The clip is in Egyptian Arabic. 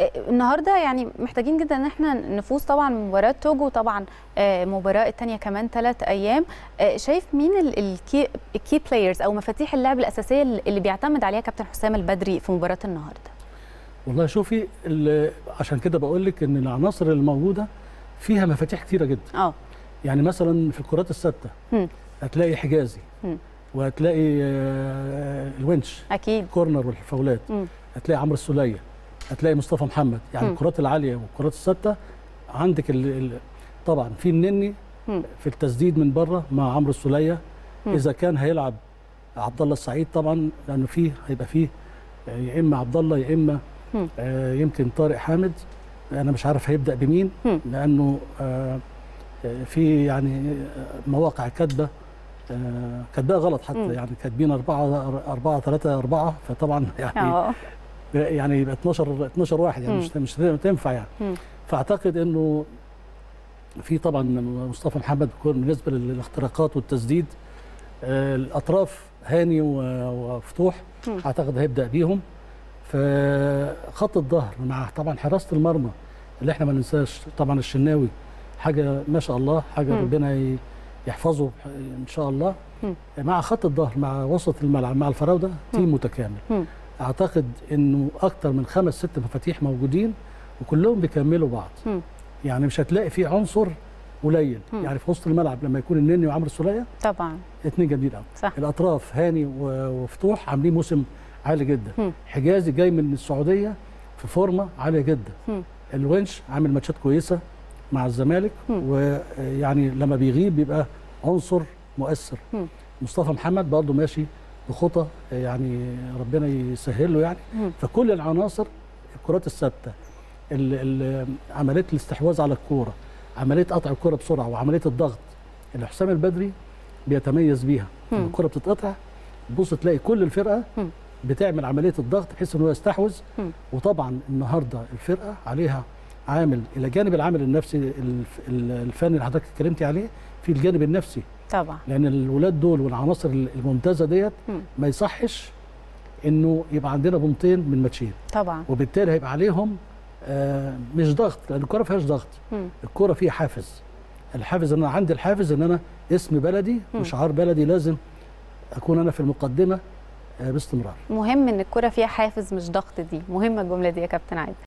النهارده يعني محتاجين جدا ان احنا نفوز طبعا مباراه توجو طبعا مباراه الثانيه كمان ثلاث ايام شايف مين الكي الكي بلايرز او مفاتيح اللعب الاساسيه اللي بيعتمد عليها كابتن حسام البدري في مباراه النهارده والله شوفي عشان كده بقول لك ان العناصر الموجوده فيها مفاتيح كتيره جدا اه يعني مثلا في الكرات الثابته هتلاقي حجازي م. وهتلاقي الونش اكيد كورنر والفاولات م. هتلاقي عمرو السوليه هتلاقي مصطفى محمد يعني م. الكرات العاليه والكرات الثابته عندك ال ال طبعا في النني م. في التسديد من بره مع عمرو السوليه اذا كان هيلعب عبد الله السعيد طبعا لانه فيه هيبقى فيه يا اما عبد الله يا اما آه يمكن طارق حامد انا مش عارف هيبدا بمين م. لانه آه في يعني مواقع كاتبه آه كاتباها غلط حتى م. يعني كاتبين 4 4 3 4 فطبعا يعني أوه. يعني يبقى 12 12 واحد يعني مش مش تنفع يعني م. فاعتقد انه في طبعا مصطفى محمد بالنسبه للاختراقات والتسديد آه الاطراف هاني وفتوح م. اعتقد هيبدا بيهم فخط الظهر مع طبعا حراسه المرمى اللي احنا ما ننساش طبعا الشناوي حاجه ما شاء الله حاجه م. ربنا يحفظه ان شاء الله م. مع خط الظهر مع وسط الملعب مع الفراوده تيم متكامل م. اعتقد انه اكتر من خمس ست مفاتيح موجودين وكلهم بيكملوا بعض م. يعني مش هتلاقي في عنصر قليل م. يعني في وسط الملعب لما يكون النني وعمرو السوليه طبعا اثنين جامدين قوي صح الاطراف هاني وفتوح عاملين موسم عالي جدا م. حجازي جاي من السعوديه في فورمه عاليه جدا م. الونش عامل ماتشات كويسه مع الزمالك ويعني لما بيغيب بيبقى عنصر مؤثر م. مصطفى محمد برضه ماشي بخطى يعني ربنا يسهل له يعني م. فكل العناصر الكرات الثابته عمليه الاستحواذ على الكوره عمليه قطع الكوره بسرعه وعمليه الضغط اللي حسام البدري بيتميز بيها لما الكوره بتتقطع تبص تلاقي كل الفرقه م. بتعمل عمليه الضغط بحيث ان هو يستحوذ م. وطبعا النهارده الفرقه عليها عامل الى جانب العامل النفسي الفني اللي حضرتك اتكلمتي عليه في الجانب النفسي طبعا لان الولاد دول والعناصر الممتازه ديت ما يصحش انه يبقى عندنا بنطين من ماتشين طبعا وبالتالي هيبقى عليهم آه مش ضغط لان الكوره ما فيهاش ضغط الكوره فيها حافز الحافز ان انا عندي الحافز ان انا اسم بلدي وشعار بلدي لازم اكون انا في المقدمه آه باستمرار مهم ان الكوره فيها حافز مش ضغط دي مهمه الجمله دي يا كابتن عادل